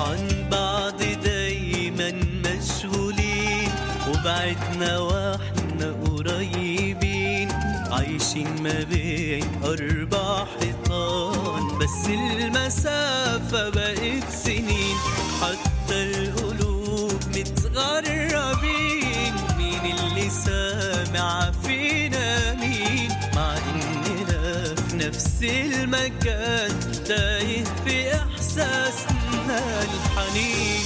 عن بعض دايما مشغولين وبعدنا واحنا قريبين عايشين ما بين أربع حيطان بس المسافة بقت سنين حتى القلوب متغربين مين اللي سامع فينا مين مع إننا في نفس المكان تايه في إحساسنا الحنين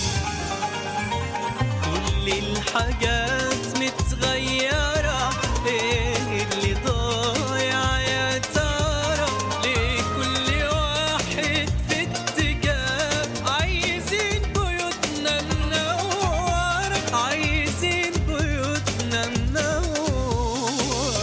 كل الحاجات متغيرة ايه اللي ضايع يا ترى ليه كل واحد في اتجاه عايزين بيوتنا منورة عايزين بيوتنا منورة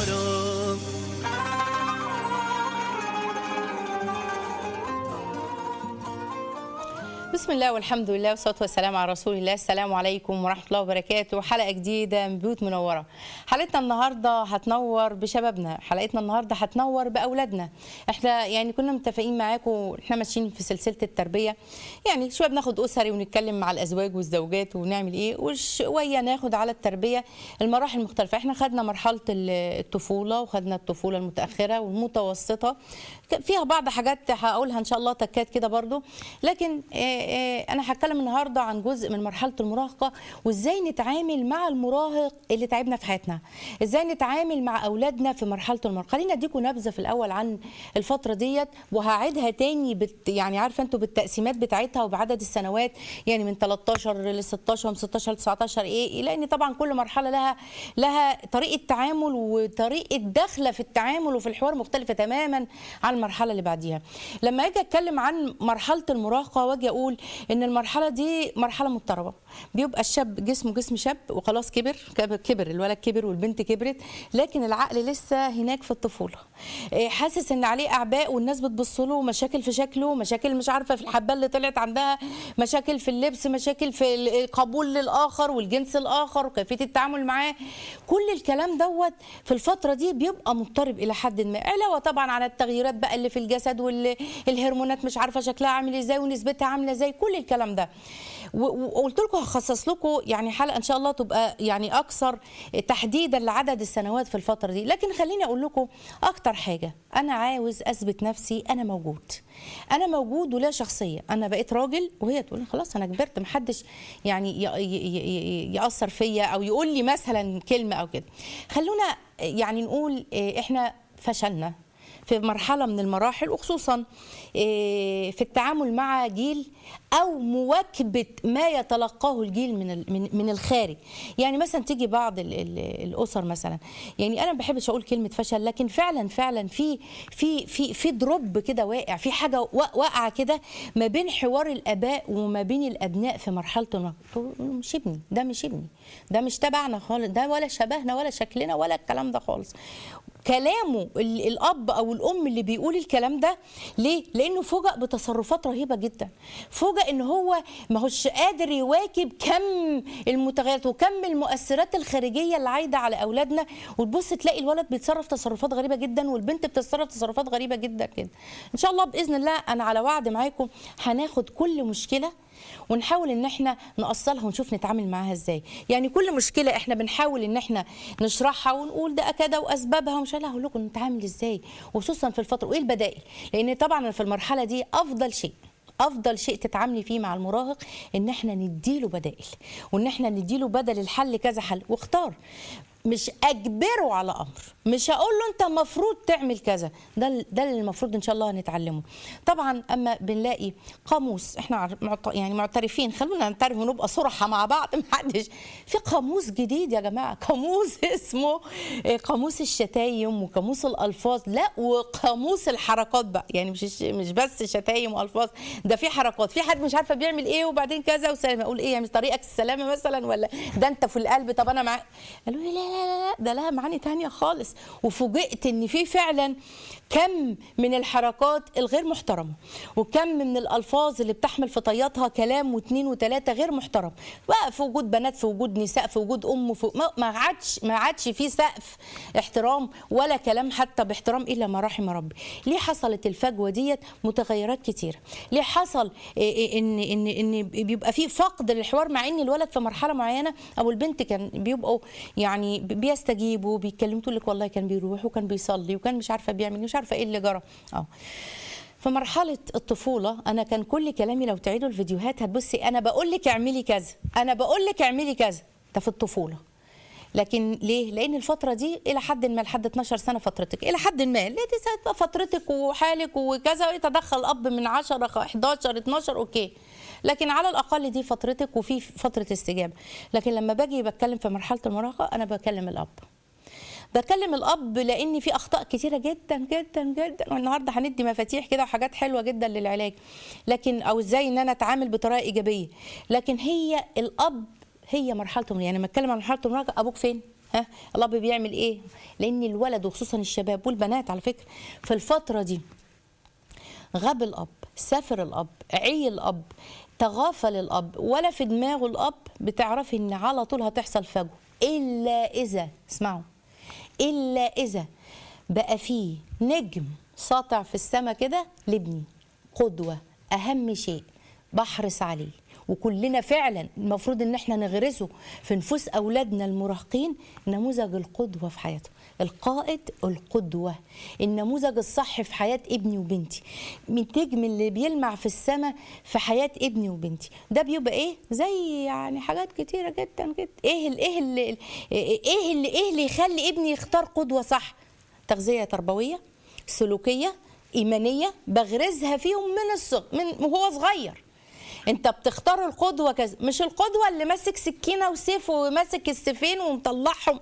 بسم الله والحمد لله والصلاه والسلام على رسول الله السلام عليكم ورحمه الله وبركاته حلقه جديده من بيوت منوره حلقتنا النهارده هتنور بشبابنا حلقتنا النهارده هتنور باولادنا احنا يعني كنا متفقين معاكم احنا ماشيين في سلسله التربيه يعني شويه بناخد اسري ونتكلم مع الازواج والزوجات ونعمل ايه وشويه ناخد على التربيه المراحل المختلفه احنا خدنا مرحله الطفوله وخدنا الطفوله المتاخره والمتوسطه فيها بعض حاجات هقولها ان شاء الله تكات كده برضو لكن آه، آه، انا هتكلم النهارده عن جزء من مرحله المراهقه وازاي نتعامل مع المراهق اللي تعبنا في حياتنا ازاي نتعامل مع اولادنا في مرحله المراهقه خلينا اديكم نبذه في الاول عن الفتره ديت وهعيدها تاني بت يعني عارفه انتوا بالتقسيمات بتاعتها وبعدد السنوات يعني من 13 ل 16 من 16 ل 19 ايه لان طبعا كل مرحله لها لها طريقه تعامل وطريقه دخله في التعامل وفي الحوار مختلفه تماما عن المرحله اللي بعديها لما اجي اتكلم عن مرحله المراهقه واجي اقول ان المرحله دي مرحله مضطربه بيبقى الشاب جسمه جسم شاب وخلاص كبر كبر- كبر الولد كبر والبنت كبرت لكن العقل لسه هناك في الطفوله إيه، حاسس ان عليه اعباء والناس بتبص له مشاكل في شكله مشاكل مش عارفه في الحبه اللي طلعت عندها مشاكل في اللبس مشاكل في القبول للاخر والجنس الاخر وكيفيه التعامل معاه كل الكلام دوت في الفتره دي بيبقى مضطرب الى حد ما علاوه طبعا على التغييرات بقى اللي في الجسد والهرمونات مش عارفه شكلها عامل ازاي ونسبتها عامله ازاي كل الكلام ده و- وقلت لكم هخصص لكم يعني حلقه ان شاء الله تبقى يعني اكثر تحديدا لعدد السنوات في الفتره دي لكن خليني اقول لكم اكتر حاجه انا عاوز اثبت نفسي انا موجود انا موجود ولا شخصيه انا بقيت راجل وهي تقول لي خلاص انا كبرت محدش يعني ي- ي- ي- ياثر فيا او يقول لي مثلا كلمه او كده خلونا يعني نقول إيه، احنا فشلنا في مرحلة من المراحل وخصوصا إيه، في التعامل مع جيل أو مواكبة ما يتلقاه الجيل من ال- من من الخارج يعني مثلا تيجي بعض ال- ال- الأسر مثلا يعني أنا ما بحبش أقول كلمة فشل لكن فعلا فعلا في في في في دروب كده واقع في حاجة وا- واقعة كده ما بين حوار الآباء وما بين الأبناء في مرحلة المراهقة تقول له مش ابني ده مش ابني ده مش تبعنا خالص ده ولا شبهنا ولا شكلنا ولا الكلام ده خالص كلامه ال- الاب او الام اللي بيقول الكلام ده ليه لانه فوجئ بتصرفات رهيبه جدا فوجئ ان هو ما هوش قادر يواكب كم المتغيرات وكم المؤثرات الخارجيه اللي عايده على اولادنا وتبص تلاقي الولد بيتصرف تصرفات غريبه جدا والبنت بتتصرف تصرفات غريبه جدا جدا ان شاء الله باذن الله انا على وعد معاكم هناخد كل مشكله ونحاول ان احنا نأصلها ونشوف نتعامل معاها ازاي يعني كل مشكله احنا بنحاول ان احنا نشرحها ونقول ده كده واسبابها ومش عارفة هقول لكم نتعامل ازاي وخصوصا في الفتره وايه البدائل لان طبعا في المرحله دي افضل شيء افضل شيء تتعاملي فيه مع المراهق ان احنا نديله بدائل وان احنا نديله بدل الحل كذا حل واختار مش اجبره على امر مش هقول له انت المفروض تعمل كذا ده ال- ده اللي المفروض ان شاء الله هنتعلمه طبعا اما بنلاقي قاموس احنا عر- معت- يعني معترفين خلونا نعترف ونبقى صراحه مع بعض محدش في قاموس جديد يا جماعه قاموس اسمه آه، قاموس الشتايم وقاموس الالفاظ لا وقاموس الحركات بقى يعني مش الش- مش بس شتايم والفاظ ده في حركات في حد مش عارفه بيعمل ايه وبعدين كذا وسلام اقول ايه يعني طريقك السلامه مثلا ولا ده انت في القلب طب انا مع قالوا لي لا لا لا لا ده لها معاني تانية خالص وفوجئت ان في فعلا كم من الحركات الغير محترمه وكم من الالفاظ اللي بتحمل في طياتها كلام واثنين وثلاثه غير محترم بقى في وجود بنات في وجود نساء في وجود ام في ما- ما عادش ما عادش في سقف احترام ولا كلام حتى باحترام الا ما رحم ربي ليه حصلت الفجوه ديت متغيرات كتيره ليه حصل إيه إيه ان ان ان بيبقى في فقد للحوار مع ان الولد في مرحله معينه او البنت كان بيبقوا يعني بيستجيبوا بيتكلموا تقول لك والله كان بيروح وكان بيصلي وكان مش عارفه بيعمل إيه، مش عارفه ايه اللي جرى اه في مرحلة الطفولة أنا كان كل كلامي لو تعيدوا الفيديوهات هتبصي أنا بقول لك اعملي كذا أنا بقول لك اعملي كذا ده في الطفولة لكن ليه؟ لأن الفترة دي إلى حد ما لحد 12 سنة فترتك إلى حد ما ليه دي ساعة فترتك وحالك وكذا يتدخل أب من 10 11 12 أوكي لكن على الأقل دي فترتك وفي فترة استجابة لكن لما باجي بتكلم في مرحلة المراهقة أنا بكلم الأب بكلم الاب لان في اخطاء كتيره جدا جدا جدا والنهارده هندي مفاتيح كده وحاجات حلوه جدا للعلاج لكن او ازاي ان انا اتعامل بطريقه ايجابيه لكن هي الاب هي مرحلته يعني لما اتكلم عن مرحله المراهقه ابوك فين ها الاب بيعمل ايه لان الولد وخصوصا الشباب والبنات على فكره في الفتره دي غاب الاب سافر الاب عي الاب تغافل الاب ولا في دماغه الاب بتعرفي ان على طول هتحصل فجوه الا اذا اسمعوا الا اذا بقى فيه نجم ساطع في السماء كده لابني قدوه اهم شيء بحرص عليه وكلنا فعلا المفروض ان احنا نغرسه في نفوس اولادنا المراهقين نموذج القدوه في حياته القائد القدوه النموذج الصح في حياه ابني وبنتي النجم اللي بيلمع في السماء في حياه ابني وبنتي ده بيبقى ايه زي يعني حاجات كتيره جدا جدا ايه ال ايه ال ايه اللي ايه اللي يخلي ابني يختار قدوه صح تغذيه تربويه سلوكيه ايمانيه بغرزها فيهم من الصغر من وهو صغير انت بتختار القدوه كذا مش القدوه اللي ماسك سكينه وسيف وماسك السيفين ومطلعهم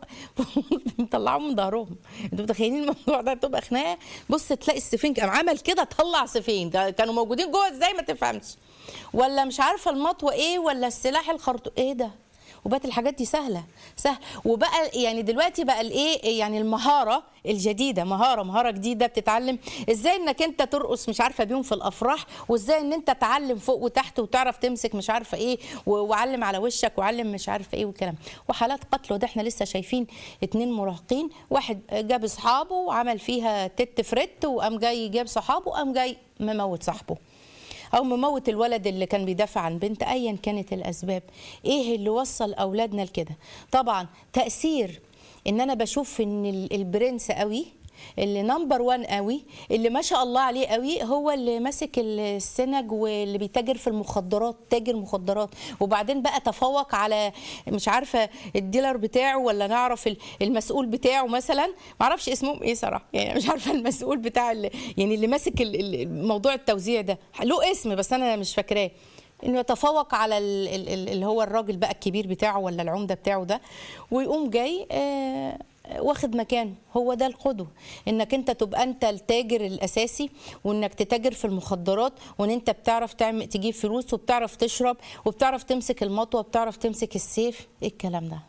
مطلعهم من ظهرهم انتوا متخيلين الموضوع ده تبقى خناقه بص تلاقي السيفين قام عمل كده طلع سيفين ده كانوا موجودين جوه ازاي ما تفهمش ولا مش عارفه المطوه ايه ولا السلاح الخرطوم ايه ده وبقت الحاجات دي سهله سهل وبقى يعني دلوقتي بقى الايه يعني المهاره الجديده مهاره مهاره جديده بتتعلم ازاي انك انت ترقص مش عارفه بيهم في الافراح وازاي ان انت تعلم فوق وتحت وتعرف تمسك مش عارفه ايه و- وعلم على وشك وعلم مش عارفه ايه والكلام وحالات قتل وده احنا لسه شايفين اتنين مراهقين واحد جاب اصحابه وعمل فيها تت فريت وقام جاي جاب صحابه وقام جاي مموت صاحبه او مموت الولد اللي كان بيدافع عن بنت ايا كانت الاسباب ايه اللي وصل اولادنا لكده طبعا تاثير ان انا بشوف ان ال- البرنس قوي اللي نمبر وان قوي اللي ما شاء الله عليه قوي هو اللي ماسك السنج واللي بيتاجر في المخدرات تاجر مخدرات وبعدين بقى تفوق على مش عارفه الديلر بتاعه ولا نعرف ال- المسؤول بتاعه مثلا ما اعرفش اسمهم ايه صراحه يعني مش عارفه المسؤول بتاع ال- يعني اللي ماسك ال- ال- موضوع التوزيع ده له اسم بس انا مش فاكراه انه يتفوق على ال- ال- ال- اللي هو الراجل بقى الكبير بتاعه ولا العمده بتاعه ده ويقوم جاي آه واخد مكانه هو ده القدوة انك انت تبقى انت التاجر الاساسي وانك تتاجر في المخدرات وان انت بتعرف تعمل تجيب فلوس وبتعرف تشرب وبتعرف تمسك المطوه وبتعرف تمسك السيف ايه الكلام ده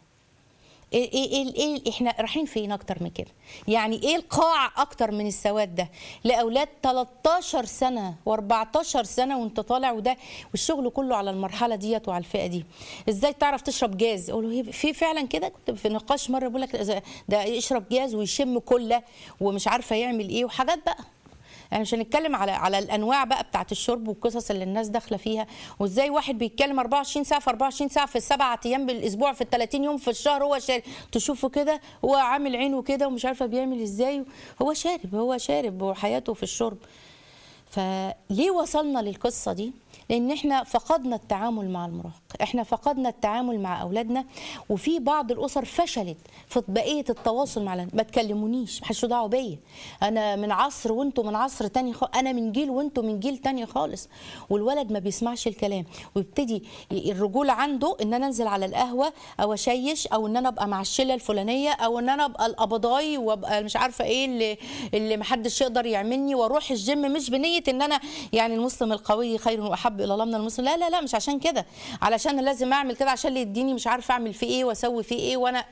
ايه ايه ايه, إيه احنا رايحين فين اكتر من كده يعني ايه القاع اكتر من السواد ده لاولاد 13 سنه و14 سنه وانت طالع وده والشغل كله على المرحله ديت وعلى الفئه دي ازاي تعرف تشرب جاز اقول له في فعلا كده كنت في نقاش مره بقول لك ده يشرب جاز ويشم كله ومش عارفه يعمل ايه وحاجات بقى يعني مش هنتكلم على على الانواع بقى بتاعت الشرب والقصص اللي الناس داخله فيها وازاي واحد بيتكلم 24 ساعه في 24 ساعه في السبعة ايام بالاسبوع في ال 30 يوم في الشهر هو شارب تشوفه كده هو عامل عينه كده ومش عارفه بيعمل ازاي هو شارب هو شارب وحياته في الشرب فليه وصلنا للقصه دي لان احنا فقدنا التعامل مع المراهق احنا فقدنا التعامل مع اولادنا وفي بعض الاسر فشلت في بقيه التواصل مع الأولاد. ما تكلمونيش محدش دعوه بيا انا من عصر وانتوا من عصر تاني خالص انا من جيل وانتوا من جيل تاني خالص والولد ما بيسمعش الكلام ويبتدي الرجوله عنده ان انا انزل على القهوه او اشيش او ان انا ابقى مع الشله الفلانيه او ان انا ابقى القبضاي وابقى مش عارفه ايه اللي اللي محدش يقدر يعملني واروح الجيم مش بنيه ان انا يعني المسلم القوي خير واحب الى الله من المسلم لا لا لا مش عشان كده علشان أنا لازم اعمل كده عشان اللي يديني مش عارفه اعمل فيه ايه واسوي فيه ايه وانا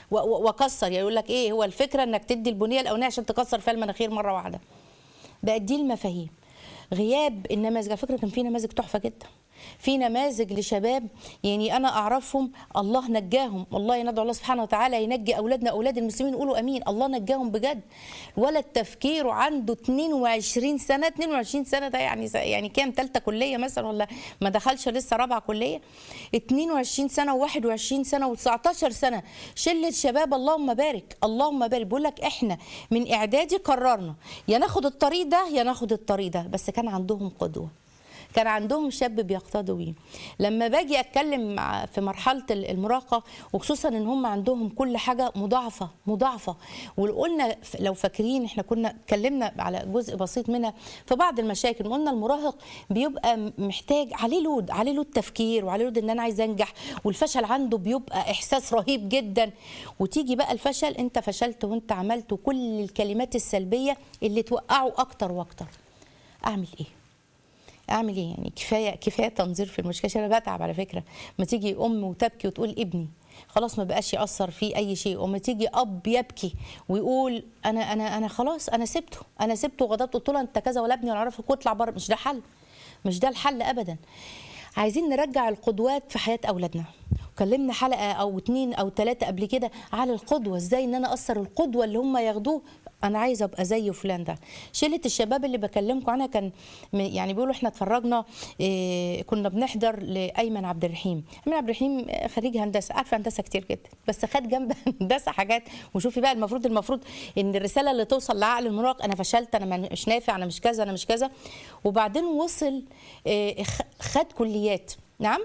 و- و- واكسر يعني يقول لك ايه هو الفكره انك تدي البنيه الاولانيه عشان تكسر فيها المناخير مره واحده بقت دي المفاهيم غياب النماذج على فكره كان في نماذج تحفه جدا في نماذج لشباب يعني انا اعرفهم الله نجاهم والله ندعو الله سبحانه وتعالى ينجي اولادنا اولاد المسلمين يقولوا امين الله نجاهم بجد ولد تفكيره عنده 22 سنه 22 سنه ده يعني يعني كام ثالثه كليه مثلا ولا ما دخلش لسه رابعه كليه 22 سنه و21 سنه و19 سنه شله شباب اللهم بارك اللهم بارك بيقول لك احنا من اعدادي قررنا يا ناخد الطريق ده يا ناخد الطريق ده بس كان عندهم قدوه كان عندهم شاب بيقتدوا بيه لما باجي اتكلم مع في مرحله المراهقه وخصوصا ان هم عندهم كل حاجه مضاعفه مضاعفه وقلنا ف- لو فاكرين احنا كنا اتكلمنا على جزء بسيط منها في بعض المشاكل قلنا المراهق بيبقى م- محتاج عليه لود عليه لود تفكير وعليه لود ان انا عايز انجح والفشل عنده بيبقى احساس رهيب جدا وتيجي بقى الفشل انت فشلت وانت عملت كل الكلمات السلبيه اللي توقعه اكتر واكتر اعمل ايه اعمل ايه يعني كفايه كفايه تنظير في المشكله عشان انا بتعب على فكره ما تيجي ام وتبكي وتقول ابني خلاص ما بقاش ياثر فيه اي شيء وما تيجي اب يبكي ويقول انا انا انا خلاص انا سبته انا سبته وغضبت قلت له انت كذا ولا ابني ولا اعرفك واطلع بره مش ده حل مش ده الحل ابدا عايزين نرجع القدوات في حياه اولادنا كلمنا حلقه او اتنين او ثلاثه قبل كده على القدوه ازاي ان انا اثر القدوه اللي هم ياخدوه انا عايزه ابقى زي فلان ده شله الشباب اللي بكلمكم عنها كان م- يعني بيقولوا احنا اتفرجنا إيه كنا بنحضر لايمن عبد الرحيم ايمن عبد الرحيم آه، خريج هندسه عارفه هندسه كتير جدا بس خد جنب هندسه حاجات وشوفي بقى المفروض المفروض ان الرساله اللي توصل لعقل المراهق انا فشلت انا مش نافع انا مش كذا انا مش كذا وبعدين وصل إيه خ- خد كليات نعم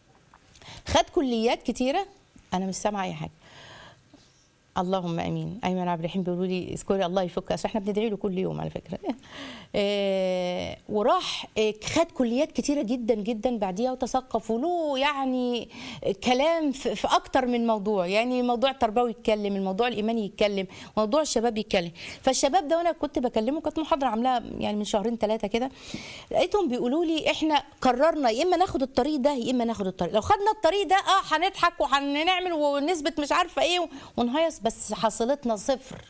خد كليات كتيره انا مش سامعه اي حاجه اللهم امين ايمن عبد الرحيم بيقولوا لي اذكري الله يفك اصل احنا بندعي له كل يوم على فكره آه، وراح آه، خد كليات كتيره جدا جدا بعديها وتثقف وله يعني كلام في في اكتر من موضوع يعني موضوع التربوي يتكلم الموضوع الايماني يتكلم موضوع الشباب يتكلم فالشباب ده وانا كنت بكلمه كانت محاضره عاملاها يعني من شهرين ثلاثه كده لقيتهم بيقولوا لي احنا قررنا يا اما ناخد الطريق ده يا اما ناخد الطريق لو خدنا الطريق ده اه هنضحك وهنعمل ونثبت مش عارفه ايه ونهيص بس حصلتنا صفر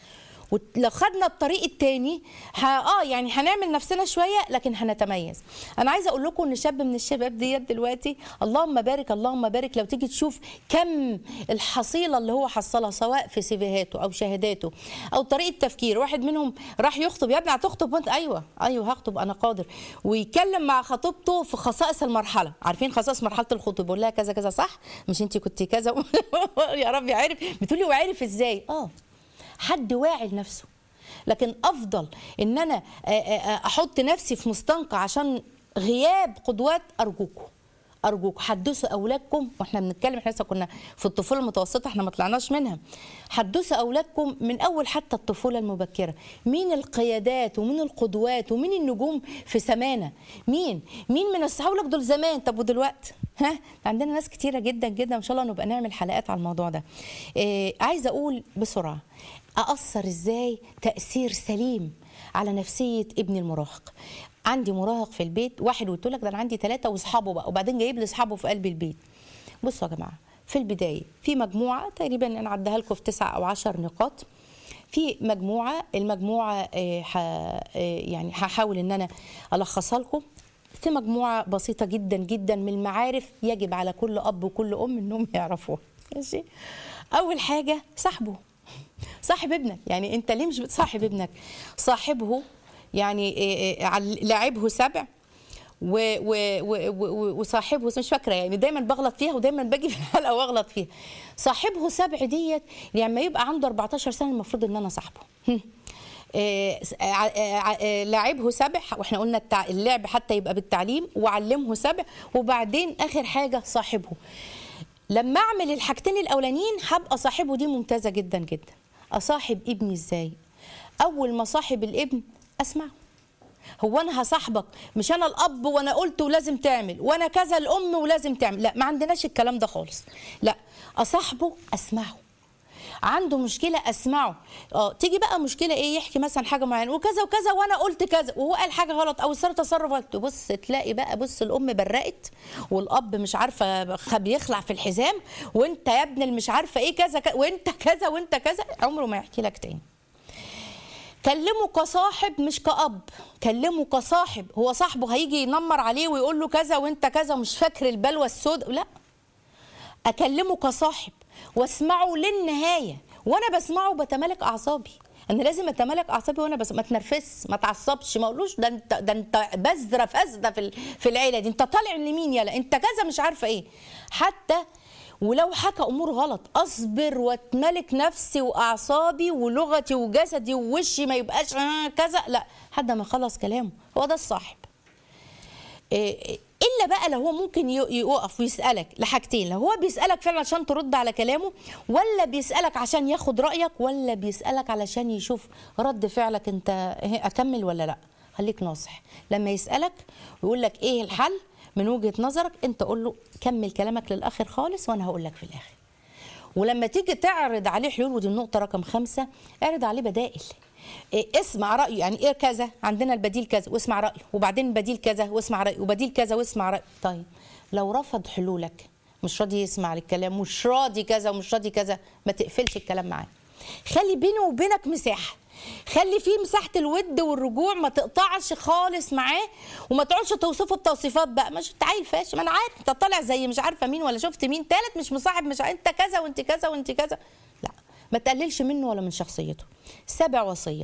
ولو خدنا الطريق التاني ه... اه يعني هنعمل نفسنا شويه لكن هنتميز انا عايزه اقول لكم ان شاب من الشباب ديت دلوقتي اللهم بارك اللهم بارك لو تيجي تشوف كم الحصيله اللي هو حصلها سواء في سيفيهاته او شهاداته او طريقه تفكير واحد منهم راح يخطب يا ابني هتخطب وانت ايوه ايوه هخطب انا قادر ويتكلم مع خطيبته في خصائص المرحله عارفين خصائص مرحله الخطوبه يقول لها كذا كذا صح مش انت كنت كذا يا رب يعرف بتقولي وعرف ازاي اه حد واعي لنفسه لكن افضل ان انا آه، آه، احط نفسي في مستنقع عشان غياب قدوات ارجوكم ارجوك حدثوا اولادكم واحنا بنتكلم احنا لسه كنا في الطفوله المتوسطه احنا ما طلعناش منها حدثوا اولادكم من اول حتى الطفوله المبكره مين القيادات ومين القدوات ومين النجوم في سمانه مين مين من الصحاب لك دول زمان طب ودلوقتي ها عندنا ناس كتيره جدا جدا ان شاء الله نبقى نعمل حلقات على الموضوع ده إيه عايزه اقول بسرعه اثر ازاي تاثير سليم على نفسيه ابني المراهق عندي مراهق في البيت واحد قلت لك ده انا عندي ثلاثه واصحابه بقى وبعدين جايب لي اصحابه في قلب البيت بصوا يا جماعه في البدايه في مجموعه تقريبا انا عدها لكم في تسع او عشر نقاط في مجموعه المجموعه آه، ح- آه، يعني هحاول ان انا الخصها لكم في مجموعه بسيطه جدا جدا من المعارف يجب على كل اب وكل ام انهم يعرفوها ماشي اول حاجه صاحبه صاحب ابنك يعني انت ليه مش بتصاحب ابنك صاحبه يعني إيه إيه عل- لاعبه سبع و- و- و- و- وصاحبه مش فاكره يعني دايما بغلط فيها ودايما باجي في الحلقه واغلط فيها صاحبه سبع ديت لما يبقى عنده 14 سنه المفروض ان انا صاحبه هم. آه، ع- آه، آه، لاعبه سبع واحنا قلنا التع- اللعب حتى يبقى بالتعليم وعلمه سبع وبعدين اخر حاجه صاحبه لما اعمل الحاجتين الاولانيين هبقى صاحبه دي ممتازه جدا جدا اصاحب ابني ازاي اول ما صاحب الابن اسمعه هو انا هصاحبك مش انا الاب وانا قلت ولازم تعمل وانا كذا الام ولازم تعمل لا ما عندناش الكلام ده خالص لا اصاحبه اسمعه عنده مشكله اسمعه اه تيجي بقى مشكله ايه يحكي مثلا حاجه معينه وكذا وكذا وانا قلت كذا وهو قال حاجه غلط او صار تصرف غلط تبص تلاقي بقى بص الام برقت والاب مش عارفه خ- بيخلع في الحزام وانت يا ابن المش عارفه ايه كذا كذا وانت كذا وانت كذا عمره ما يحكي لك تاني كلمه كصاحب مش كأب كلمه كصاحب هو صاحبه هيجي ينمر عليه ويقول له كذا وانت كذا مش فاكر البلوى السوداء لا اكلمه كصاحب واسمعه للنهايه وانا بسمعه بتمالك اعصابي انا لازم اتمالك اعصابي وانا بس ما تنرفزش ما تعصبش ما اقولوش ده انت ده انت بذره فاسده في ال- في العيله دي انت طالع لمين يلا انت كذا مش عارفه ايه حتى ولو حكى امور غلط اصبر واتملك نفسي واعصابي ولغتي وجسدي ووشي ما يبقاش آه كذا لا حد ما خلص كلامه هو ده الصاحب إيه، الا بقى لو هو ممكن ي- يقف ويسالك لحاجتين لو هو بيسالك فعلا عشان ترد على كلامه ولا بيسالك عشان ياخد رايك ولا بيسالك علشان يشوف رد فعلك انت إيه، اكمل ولا لا خليك ناصح لما يسالك ويقول لك ايه الحل من وجهه نظرك انت قول له كمل كلامك للاخر خالص وانا هقول لك في الاخر ولما تيجي تعرض عليه حلول ودي النقطة رقم خمسة اعرض عليه بدائل إيه اسمع رأيه يعني ايه كذا عندنا البديل كذا واسمع رأيه وبعدين البديل كذا واسمع رأيه وبديل كذا واسمع رأيه طيب لو رفض حلولك مش راضي يسمع الكلام مش راضي كذا ومش راضي كذا ما تقفلش الكلام معاه خلي بينه وبينك مساحة خلي فيه مساحة الود والرجوع ما تقطعش خالص معاه وما تقعدش توصفه بتوصيفات بقى مش انت عيل فاشل ما انا عارف انت طالع زي مش عارفه مين ولا شفت مين تالت مش مصاحب مش عارف- انت كذا وانت كذا وانت كذا لا ما تقللش منه ولا من شخصيته سابع وصيه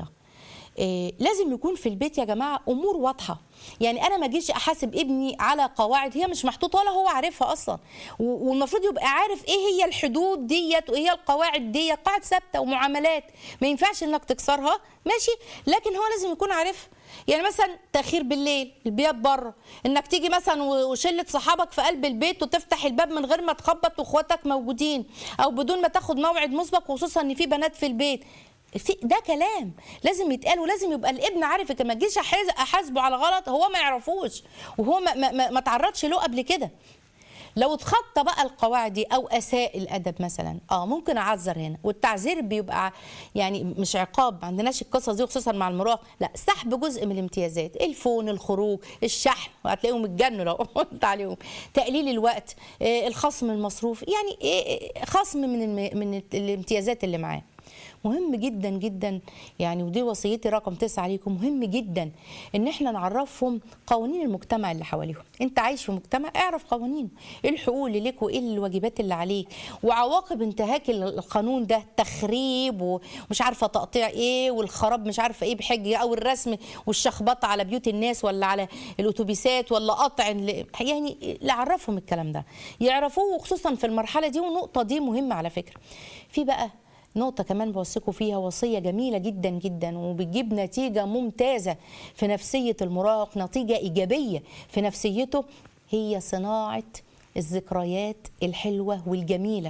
إيه لازم يكون في البيت يا جماعه امور واضحه يعني انا ما اجيش احاسب ابني على قواعد هي مش محطوطه ولا هو عارفها اصلا و- والمفروض يبقى عارف ايه هي الحدود ديت وايه هي القواعد دي قواعد ثابته ومعاملات ما ينفعش انك تكسرها ماشي لكن هو لازم يكون عارفها يعني مثلا تاخير بالليل البيات بره انك تيجي مثلا و- وشله صحابك في قلب البيت وتفتح الباب من غير ما تخبط واخواتك موجودين او بدون ما تاخد موعد مسبق وخصوصا ان في بنات في البيت في ده كلام لازم يتقال ولازم يبقى الابن عارف كده ما تجيش أحاز- احاسبه على غلط هو ما يعرفوش وهو ما, ما, ما, ما تعرضش له قبل كده لو اتخطى بقى القواعد دي او اساء الادب مثلا اه ممكن اعذر هنا والتعذير بيبقى يعني مش عقاب ما عندناش القصص دي خصوصا مع المراهق لا سحب جزء من الامتيازات الفون الخروج الشحن وهتلاقيهم اتجنوا لو قلت عليهم تقليل الوقت آه الخصم المصروف يعني إيه خصم من الم- من الامتيازات اللي معاه مهم جدا جدا يعني ودي وصيتي رقم تسعة عليكم مهم جدا ان احنا نعرفهم قوانين المجتمع اللي حواليهم انت عايش في مجتمع اعرف قوانينه ايه الحقوق اللي ليك وايه الواجبات اللي عليك وعواقب انتهاك القانون ده تخريب ومش عارفه تقطيع ايه والخراب مش عارفه ايه بحجه او الرسم والشخبطه على بيوت الناس ولا على الاتوبيسات ولا قطع ال- يعني لا عرفهم الكلام ده يعرفوه خصوصا في المرحله دي والنقطه دي مهمه على فكره في بقى نقطة كمان بوصيكم فيها وصية جميلة جدا جدا وبتجيب نتيجة ممتازة في نفسية المراهق نتيجة إيجابية في نفسيته هي صناعة الذكريات الحلوة والجميلة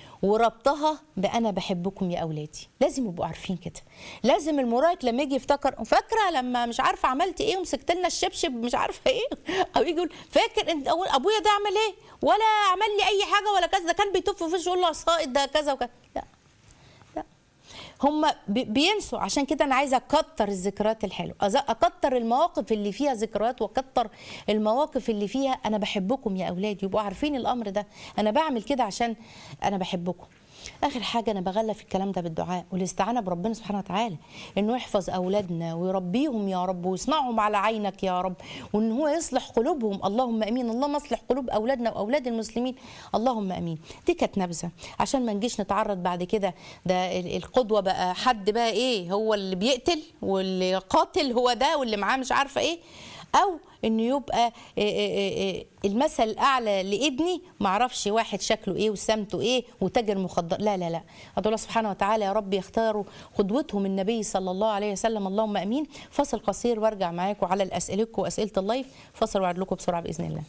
وربطها بأنا بحبكم يا أولادي لازم يبقوا عارفين كده لازم المراهق لما يجي يفتكر فاكرة لما مش عارفة عملت إيه ومسكت لنا الشبشب مش عارفة إيه أو يجي يقول فاكر أنت أول أبويا ده عمل إيه ولا عمل لي أي حاجة ولا كذا ده كان بيتف في وشه يقول له الصائد ده كذا وكذا لا لا هم بي- بينسوا عشان كده انا عايزه اكتر الذكريات الحلوه أز- اكتر المواقف اللي فيها ذكريات واكتر المواقف اللي فيها انا بحبكم يا اولاد يبقوا عارفين الامر ده انا بعمل كده عشان انا بحبكم اخر حاجه انا بغلف الكلام ده بالدعاء والاستعانه بربنا سبحانه وتعالى انه يحفظ اولادنا ويربيهم يا رب ويصنعهم على عينك يا رب وان هو يصلح قلوبهم اللهم امين اللهم اصلح قلوب اولادنا واولاد المسلمين اللهم امين دي كانت نبذه عشان ما نجيش نتعرض بعد كده ده ال- القدوه بقى حد بقى ايه هو اللي بيقتل واللي قاتل هو ده واللي معاه مش عارفه ايه او انه يبقى إيه إيه إيه المثل الاعلى لابني ما اعرفش واحد شكله ايه وسمته ايه وتاجر مخدر لا لا لا ادعو الله سبحانه وتعالى يا رب يختاروا قدوتهم النبي صلى الله عليه وسلم اللهم امين فاصل قصير وارجع معاكم على الاسئلتكم واسئله اللايف فاصل وعد لكم بسرعه باذن الله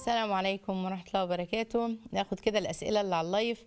السلام عليكم ورحمة الله وبركاته ناخد كده الأسئلة اللي على اللايف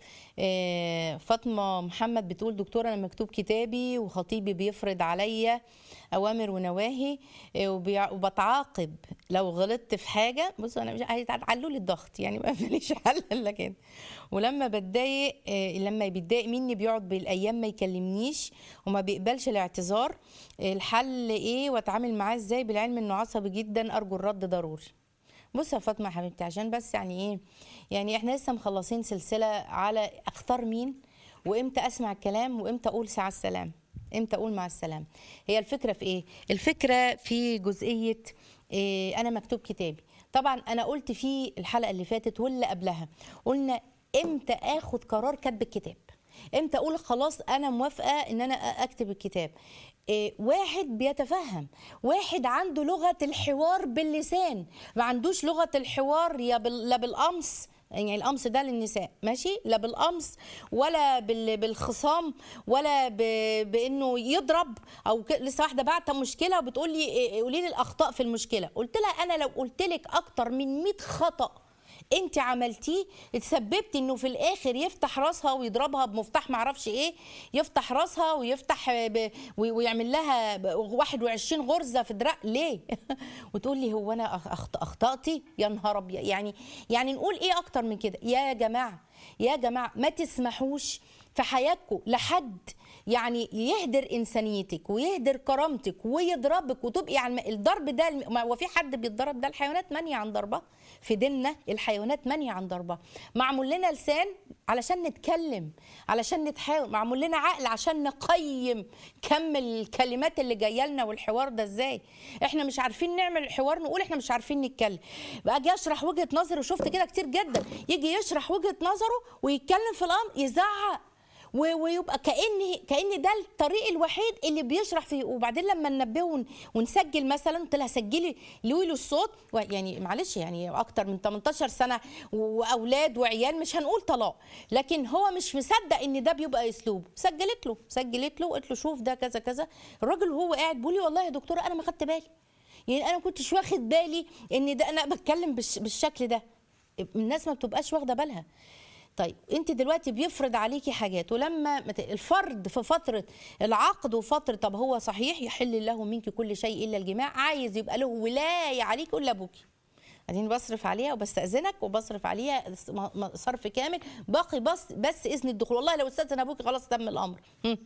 آه، فاطمة محمد بتقول دكتورة أنا مكتوب كتابي وخطيبي بيفرض عليا أوامر ونواهي آه، وبيع- وبتعاقب لو غلطت في حاجة بصوا أنا مش هيتعلوا لي الضغط يعني ما ماليش حل إلا كده ولما بتضايق آه، لما بيتضايق مني بيقعد بالأيام ما يكلمنيش وما بيقبلش الاعتذار آه، الحل إيه وأتعامل معاه إزاي بالعلم إنه عصبي جدا أرجو الرد ضروري بص يا فاطمه حبيبتي عشان بس يعني ايه يعني احنا لسه مخلصين سلسله على اختار مين وامتى اسمع الكلام وامتى اقول ساعه السلام امتى اقول مع السلامه هي الفكره في ايه الفكره في جزئيه إيه انا مكتوب كتابي طبعا انا قلت في الحلقه اللي فاتت واللي قبلها قلنا امتى اخد قرار كتب الكتاب امتى اقول خلاص انا موافقه ان انا اكتب الكتاب إيه، واحد بيتفهم واحد عنده لغه الحوار باللسان ما عندوش لغه الحوار يا بال- لا بالقمص يعني القمص ده للنساء ماشي لا بالقمص ولا بال- بالخصام ولا ب- بانه يضرب او ك- لسه واحده بعت مشكله وبتقول لي إيه، قولي لي الاخطاء في المشكله قلت لها انا لو قلت لك اكتر من 100 خطأ انت عملتيه اتسببت انه في الاخر يفتح راسها ويضربها بمفتاح معرفش ايه يفتح راسها ويفتح ب... وي- ويعمل لها ب- 21 غرزه في دراع ليه وتقول لي هو انا أخ- أخط... اخطاتي يا نهار ابيض يعني يعني نقول ايه اكتر من كده يا جماعه يا جماعه ما تسمحوش في حياتكم لحد يعني يهدر انسانيتك ويهدر كرامتك ويضربك وتبقي على الم- الضرب ده الم- ما هو في حد بيتضرب ده الحيوانات مانيه عن ضربها في ديننا الحيوانات مانيه عن ضربها معمول لنا لسان علشان نتكلم علشان نتحاور معمول لنا عقل عشان نقيم كم الكلمات اللي جايه لنا والحوار ده ازاي احنا مش عارفين نعمل الحوار نقول احنا مش عارفين نتكلم باجي اشرح وجهه نظري وشفت كده كتير جدا يجي يشرح وجهه نظره ويتكلم في الامر يزعق و- ويبقى كان كان ده الطريق الوحيد اللي بيشرح فيه وبعدين لما ننبهه ون- ونسجل مثلا قلت لها سجلي لويلو الصوت و- يعني معلش يعني اكتر من 18 سنه و- واولاد وعيال مش هنقول طلاق لكن هو مش مصدق ان ده بيبقى اسلوب سجلت له سجلت له قلت له شوف ده كذا كذا الراجل وهو قاعد بيقول لي والله يا دكتوره انا ما خدت بالي يعني انا ما كنتش واخد بالي ان ده انا بتكلم بالش- بالشكل ده الناس ما بتبقاش واخده بالها طيب انت دلوقتي بيفرض عليكي حاجات ولما مت- الفرض في فتره العقد وفتره طب هو صحيح يحل الله منك كل شيء الا الجماع عايز يبقى له ولايه عليك الا ابوكي بعدين بصرف عليها وبستأذنك وبصرف عليها س- م- م- صرف كامل باقي بس بس اذن الدخول والله لو استأذن ابوكي خلاص تم الامر هم.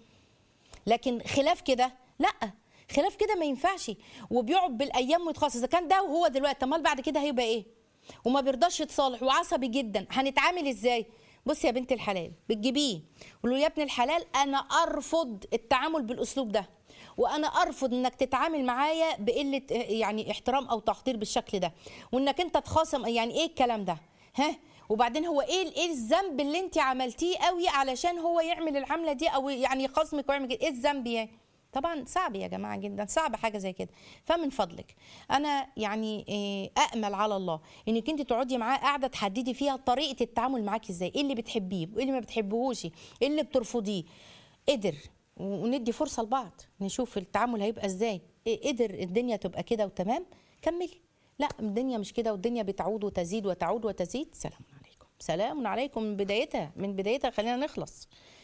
لكن خلاف كده لا خلاف كده ما ينفعش وبيقعد بالايام ويتخصص اذا كان ده وهو دلوقتي امال بعد كده هيبقى ايه وما بيرضاش يتصالح وعصبي جدا هنتعامل ازاي بصي يا بنت الحلال بتجيبيه قول له يا ابن الحلال انا ارفض التعامل بالاسلوب ده وانا ارفض انك تتعامل معايا بقله يعني احترام او تقدير بالشكل ده وانك انت تخاصم يعني ايه الكلام ده ها وبعدين هو ايه ايه الذنب اللي انت عملتيه قوي علشان هو يعمل العمله دي او يعني يخاصمك ويعمل كده ايه الذنب يعني طبعا صعب يا جماعه جدا صعب حاجه زي كده فمن فضلك انا يعني إيه، امل على الله انك انت تقعدي معاه قاعده تحددي فيها طريقه التعامل معاكي ازاي ايه اللي بتحبيه وايه اللي ما بتحبهوش ايه اللي بترفضيه قدر وندي فرصه لبعض نشوف التعامل هيبقى ازاي إيه قدر الدنيا تبقى كده وتمام كملي لا الدنيا مش كده والدنيا بتعود وتزيد وتعود وتزيد سلام عليكم سلام عليكم من بدايتها من بدايتها خلينا نخلص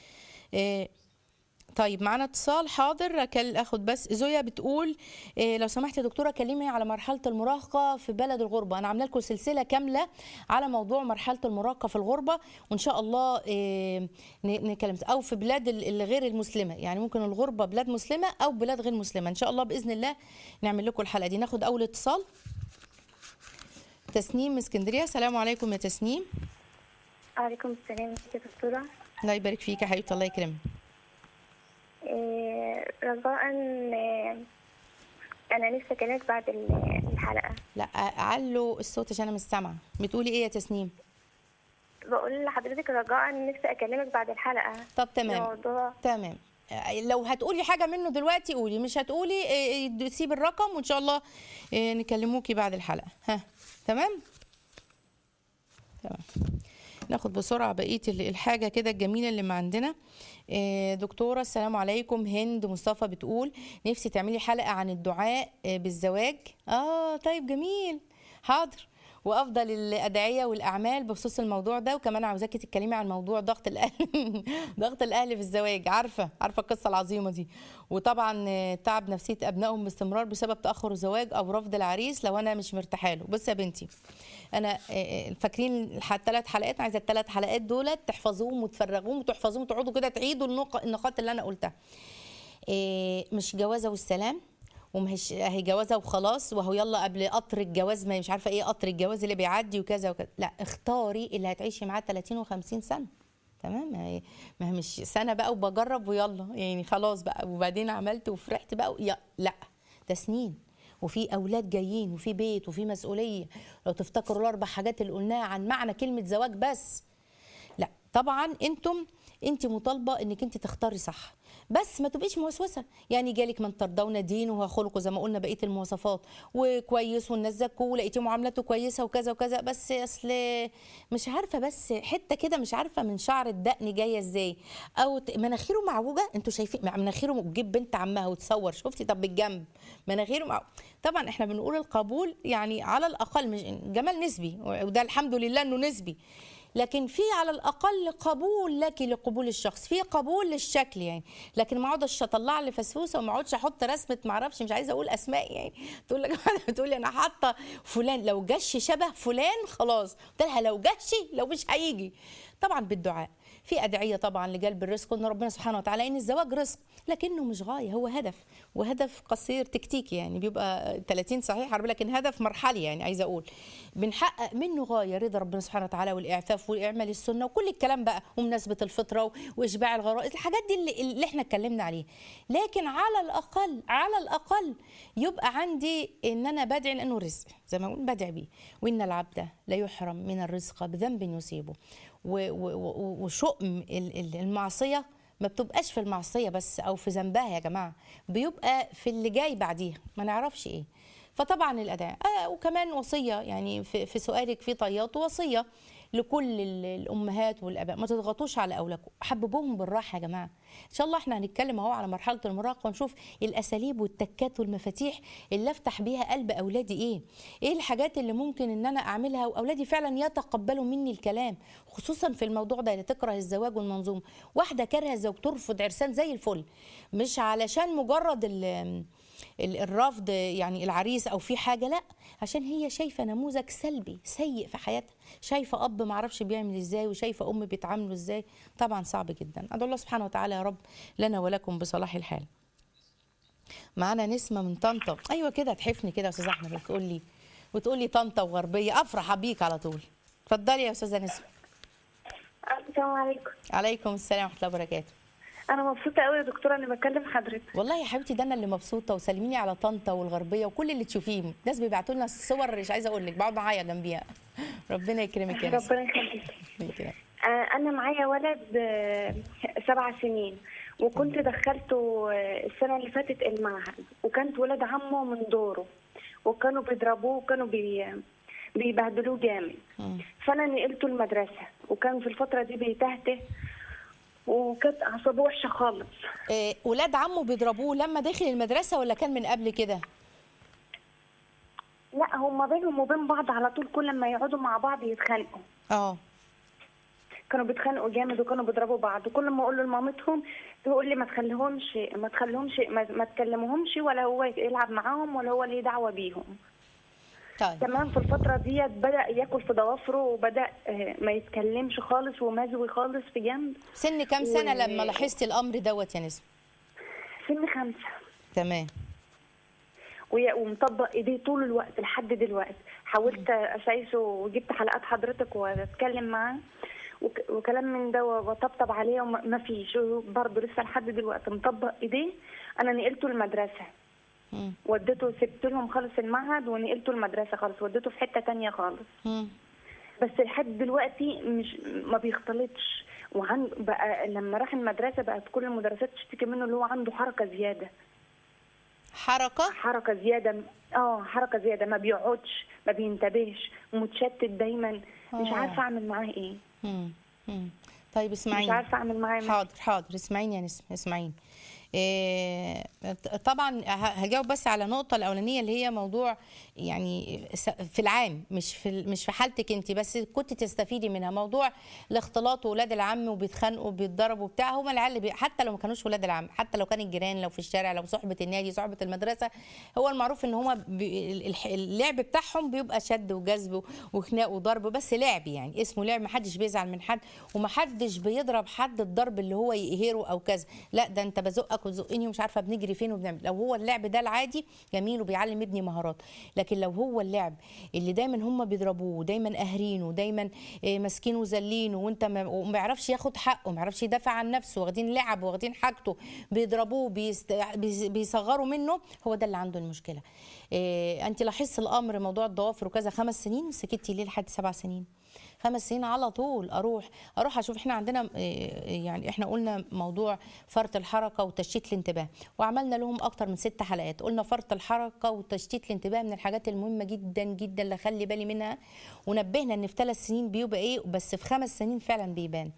إيه طيب معانا اتصال حاضر أكل اخد بس زويا بتقول إيه لو سمحت يا دكتوره كلمي على مرحله المراهقه في بلد الغربه انا عامله لكم سلسله كامله على موضوع مرحله المراهقه في الغربه وان شاء الله إيه ن- نتكلم او في بلاد ال- اللي غير المسلمه يعني ممكن الغربه بلاد مسلمه او بلاد غير مسلمه ان شاء الله باذن الله نعمل لكم الحلقه دي ناخد اول اتصال تسنيم من اسكندريه السلام عليكم يا تسنيم عليكم السلام ازيك يا دكتورة الله يبارك فيك يا حبيبتي الله يكرمك إيه، رجاء إيه، أنا نفسي أكلمك بعد ال- الحلقة لا علوا الصوت عشان انا مش سامعه بتقولي ايه يا تسنيم بقول لحضرتك رجاء نفسي أكلمك بعد الحلقة طب تمام الموضوع تمام آه، لو هتقولي حاجه منه دلوقتي قولي مش هتقولي آه، آه، سيب الرقم وان شاء الله آه، نكلموكي بعد الحلقه ها تمام تمام ناخد بسرعه بقيه ال- الحاجه كده الجميله اللي ما عندنا آه، دكتوره السلام عليكم هند مصطفى بتقول نفسي تعملي حلقه عن الدعاء آه، بالزواج اه طيب جميل حاضر وافضل الادعيه والاعمال بخصوص الموضوع ده وكمان عاوزاكي تتكلمي عن موضوع ضغط الاهل ضغط الاهل في الزواج عارفه عارفه القصه العظيمه دي وطبعا آه، تعب نفسيه ابنائهم باستمرار بسبب تاخر الزواج او رفض العريس لو انا مش مرتاحه له بصي يا بنتي انا آه، آه، فاكرين الثلاث حلقات عايزه الثلاث حلقات دولت تحفظوهم وتفرغوهم وتحفظوهم وتقعدوا كده تعيدوا النق- النقاط اللي انا قلتها إيه، مش جوازه والسلام ومش هي جوازه وخلاص وهو يلا قبل قطر الجواز ما مش عارفه ايه قطر الجواز اللي بيعدي وكذا وكذا لا اختاري اللي هتعيشي معاه 30 و50 سنه تمام ما هي ما هي مش سنه بقى وبجرب ويلا يعني خلاص بقى وبعدين عملت وفرحت بقى ويا لا ده سنين وفي اولاد جايين وفي بيت وفي مسؤوليه لو تفتكروا الاربع حاجات اللي قلناها عن معنى كلمه زواج بس لا طبعا انتم انت مطالبه انك انت تختاري صح بس ما تبقيش موسوسه يعني جالك من ترضون دينه وخلقه زي ما قلنا بقيه المواصفات وكويس والناس زكوه ولقيتي معاملته كويسه وكذا وكذا بس اصل مش عارفه بس حته كده مش عارفه من شعر الدقن جايه ازاي او ت- مناخيره معوجه انتوا شايفين مع- مناخيره بتجيب بنت عمها وتصور شفتي طب بالجنب مناخيره مع... طبعا احنا بنقول القبول يعني على الاقل مش جمال نسبي وده الحمد لله انه نسبي لكن في على الاقل قبول لك لقبول الشخص في قبول للشكل يعني لكن ما اقعدش اطلع لي فسفوسه وما اقعدش احط رسمه ما اعرفش مش عايزه اقول اسماء يعني تقول لك تقول لي انا حاطه فلان لو جش شبه فلان خلاص قلت لها لو جش لو مش هيجي طبعا بالدعاء في ادعيه طبعا لجلب الرزق ان ربنا سبحانه وتعالى ان الزواج رزق لكنه مش غايه هو هدف وهدف قصير تكتيكي يعني بيبقى 30 صحيح عربي لكن هدف مرحلي يعني عايزه اقول بنحقق منه غايه رضا ربنا سبحانه وتعالى والاعفاف واعمال السنه وكل الكلام بقى ومناسبه الفطره واشباع الغرائز الحاجات دي اللي, اللي احنا اتكلمنا عليها لكن على الاقل على الاقل يبقى عندي ان انا بدعي لانه رزق زي ما بقول بدعي بيه وان العبد لا يحرم من الرزق بذنب يصيبه و- و- و- وشؤم ال- ال- المعصيه ما بتبقاش في المعصيه بس او في ذنبها يا جماعه بيبقى في اللي جاي بعديها ما نعرفش ايه فطبعا الاداء آه وكمان وصيه يعني في, في سؤالك في طيات وصيه لكل ال- الامهات والاباء ما تضغطوش على اولادكم حببوهم بالراحه يا جماعه ان شاء الله احنا هنتكلم اهو على مرحله المراهقه ونشوف الاساليب والتكات والمفاتيح اللي افتح بيها قلب اولادي ايه ايه الحاجات اللي ممكن ان انا اعملها واولادي فعلا يتقبلوا مني الكلام خصوصا في الموضوع ده اللي تكره الزواج والمنظومه واحده كارهه الزواج ترفض عرسان زي الفل مش علشان مجرد ال- ال- الرفض يعني العريس او في حاجه لا عشان هي شايفه نموذج سلبي سيء في حياتها شايفه اب ما اعرفش بيعمل ازاي وشايفه ام بيتعاملوا ازاي طبعا صعب جدا ادعو الله سبحانه وتعالى يا رب لنا ولكم بصلاح الحال معانا نسمه من طنطا ايوه كده تحفني كده يا استاذ احمد وتقول لي وتقول لي طنطا وغربيه افرح بيك على طول اتفضلي يا استاذه نسمه السلام عليكم عليكم السلام ورحمه الله وبركاته انا مبسوطه قوي يا دكتوره اني بكلم حضرتك والله يا حبيبتي ده انا اللي مبسوطه وسلميني على طنطا والغربيه وكل اللي تشوفيه ناس بيبعتوا لنا الصور مش عايزه اقول لك بقعد معايا جنبيها ربنا يكرمك يا نسمة. ربنا يخليك ربنا يكرمك. آه، انا معايا ولد آه، سبع سنين وكنت دخلته آه، السنه اللي فاتت المعهد وكانت ولاد عمه من دوره وكانوا بيضربوه وكانوا بي بيبهدلوه جامد مم. فانا نقلته المدرسه وكان في الفتره دي بيتهته وكانت اعصابه وحشه خالص إيه ولاد عمه بيضربوه لما دخل المدرسه ولا كان من قبل كده لا هما بينهم وبين بعض على طول كل ما يقعدوا مع بعض يتخانقوا اه كانوا بيتخانقوا جامد وكانوا بيضربوا بعض وكل ما اقول له لمامتهم تقول لي ما تخليهمش ما تخليهمش ما, ما تكلمهمش ولا هو يلعب معاهم ولا هو ليه دعوه بيهم طيب كمان في الفتره ديت بدا ياكل في ضوافره وبدا آه، ما يتكلمش خالص ومزوي خالص في جنب سن كام سنه و- لما لاحظتي الامر دوت يا نسمه سن خمسه تمام وي- ومطبق ايديه طول الوقت لحد دلوقتي حاولت اسايسه وجبت حلقات حضرتك واتكلم معاه وك- وكلام من ده وطبطب عليه وما فيش برضه لسه لحد دلوقتي مطبق ايديه انا نقلته المدرسه مم. وديته سبت لهم خالص المعهد ونقلته المدرسه خالص وديته في حته تانية خالص مم. بس لحد دلوقتي مش ما بيختلطش وعن بقى لما راح المدرسه بقت كل المدرسات تشتكي منه اللي هو عنده حركه زياده حركه حركه زياده اه حركه زياده ما بيقعدش ما بينتبهش متشتت دايما مش آه. عارفه اعمل معاه ايه مم. مم. طيب مش اسمعيني عارفه اعمل معاه إيه. حاضر حاضر اسمعيني يا نسمة اسمعيني إيه، طبعا ه- هجاوب بس على نقطة الأولانية اللي هي موضوع يعني س- في العام مش في مش في حالتك أنت بس كنت تستفيدي منها موضوع الاختلاط وولاد العم وبيتخانقوا وبيتضربوا بتاع هم العيال اللي بي- حتى لو ما كانوش ولاد العم حتى لو كان الجيران لو في الشارع لو صحبة النادي صحبة المدرسة هو المعروف ان هم اللعب بتاعهم بيبقى شد وجذب وخناق وضرب بس لعب يعني اسمه لعب محدش بيزعل من حد ومحدش بيضرب حد الضرب اللي هو يقهره او كذا لا ده انت بزقك وتزقني ومش عارفه بنجري فين وبنعمل لو هو اللعب ده العادي جميل وبيعلم ابني مهارات لكن لو هو اللعب اللي دايما هم بيضربوه ودايما قاهرينه ودايما آه، ماسكينه وذلينه وانت ما وما بيعرفش ياخد حقه ما بيعرفش يدافع عن نفسه واخدين لعب واخدين حاجته بيضربوه بيست... بيس- بيصغروا منه هو ده اللي عنده المشكله إيه انت لاحظت الامر موضوع الضوافر وكذا خمس سنين سكتي ليه لحد سبع سنين خمس سنين على طول اروح اروح اشوف احنا عندنا إيه، يعني احنا قلنا موضوع فرط الحركه وتشتيت الانتباه وعملنا لهم اكتر من ست حلقات قلنا فرط الحركه وتشتيت الانتباه من الحاجات المهمه جدا جدا اللي اخلي بالي منها ونبهنا ان في ثلاث سنين بيبقى ايه بس في خمس سنين فعلا بيبان